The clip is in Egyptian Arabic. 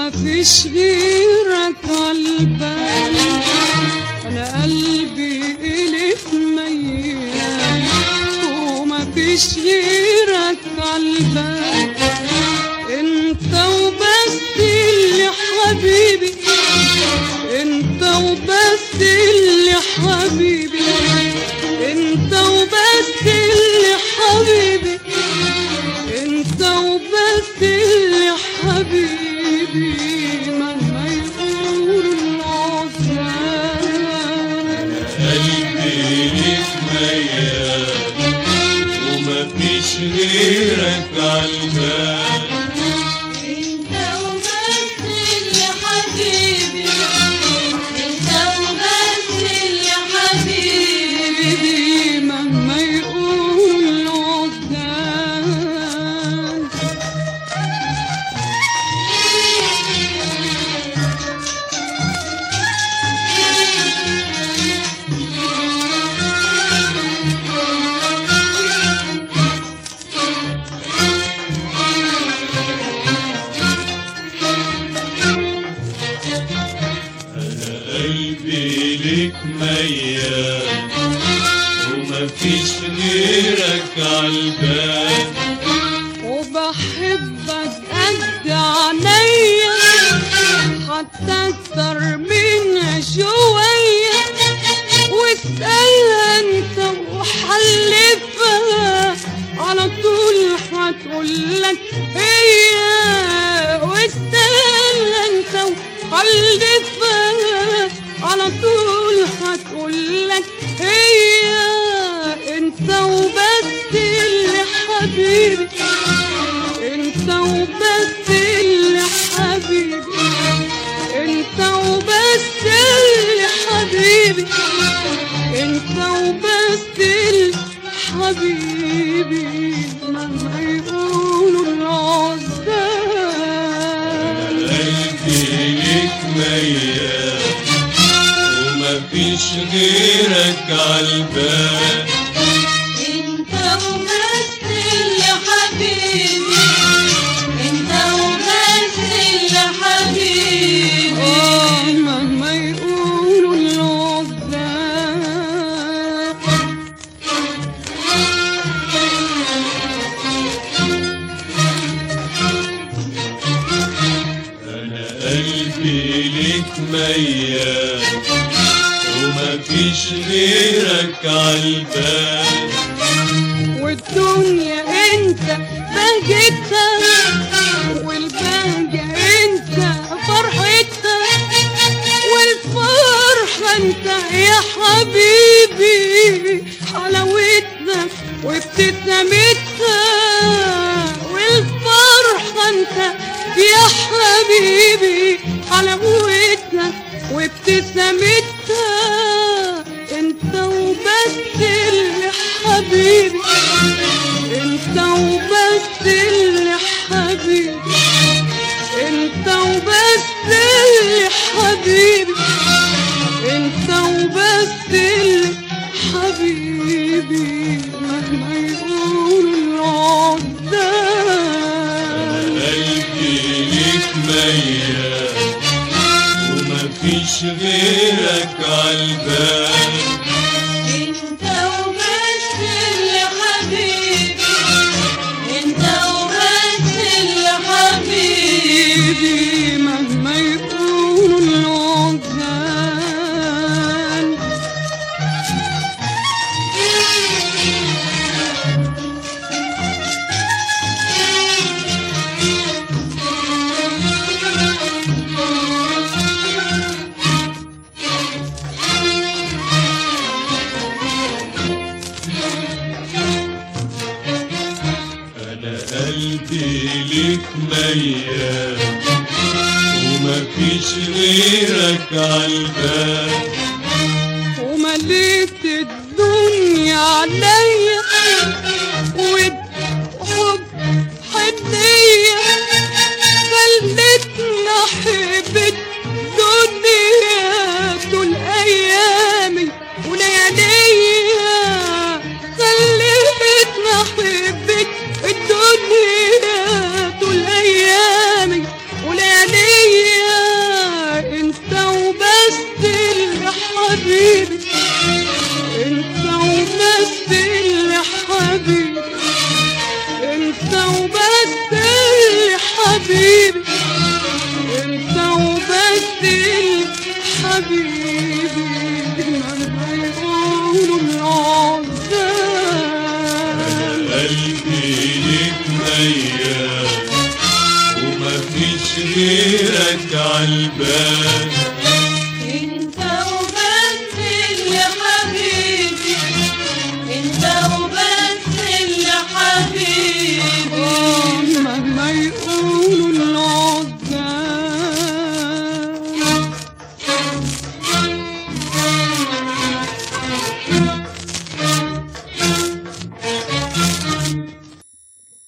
وما فيش غيرك عالبال انا قلبي اليك ميال وما فيش غيرك عالبال انت وبس اللي حبيبي انت وبس اللي حبيبي انت وبس اللي حبيبي انت وبس اللي حبيبي مهما يقول العذاب قلبي ليك ميال ومفيش غيرك عالبال انت وبس اللي حبيبي انت وبس اللي حبيبي حبيبي مهما يقول العذاب قلبي ليك ميال ومفيش غيرك عالبال وبحبك قد عينيا حتى اكتر منها شوية واسألها انت وحلفها على طول هتقولك هي واسألها انت وحلفها على طول هتقولك هي انت وبس اللي حبيبي انت وبس اللي حبيبي انت وبس اللي حبيبي انت وبس اللي حبيبي مهما يقولوا العذاب قلبي ليك ميال ومفيش غيرك عالبال انت وبس اللي حبيبي انت وبس اللي حبيبي آه، مهما يقولوا العذاب انا قلبي ليك ميال ومفيش غيرك عالبال والدنيا انت بهجتها والبهجة انت فرحتها والفرحة انت يا حبيبي حلاوتها وابتسامتها والفرحة انت يا حبيبي حلاوتها وابتسامتها انت وبس اللي حبيبي انت وبس اللي حبيبي انت وبس اللي حبيبي انت وبس اللي حبيبي مهما يقولوا العذاب قلبي ليك ميال ومفيش غيرك عالبال انت وبس اللي حبيبي انت وبس اللي حبيبي حبيبي مهما يقولوا العذاب انا قلبي ليك ميال ومفيش غيرك عالبال ومليت الدنيا عليا والحب حنية خلتني أحب الدنيا طول أيامي ولياليا خلتني أحب الدنيا طول أيامي ولياليا حبيبي مهما يقولوا العذاب قلبي ليك ميال ومفيش غيرك عالبال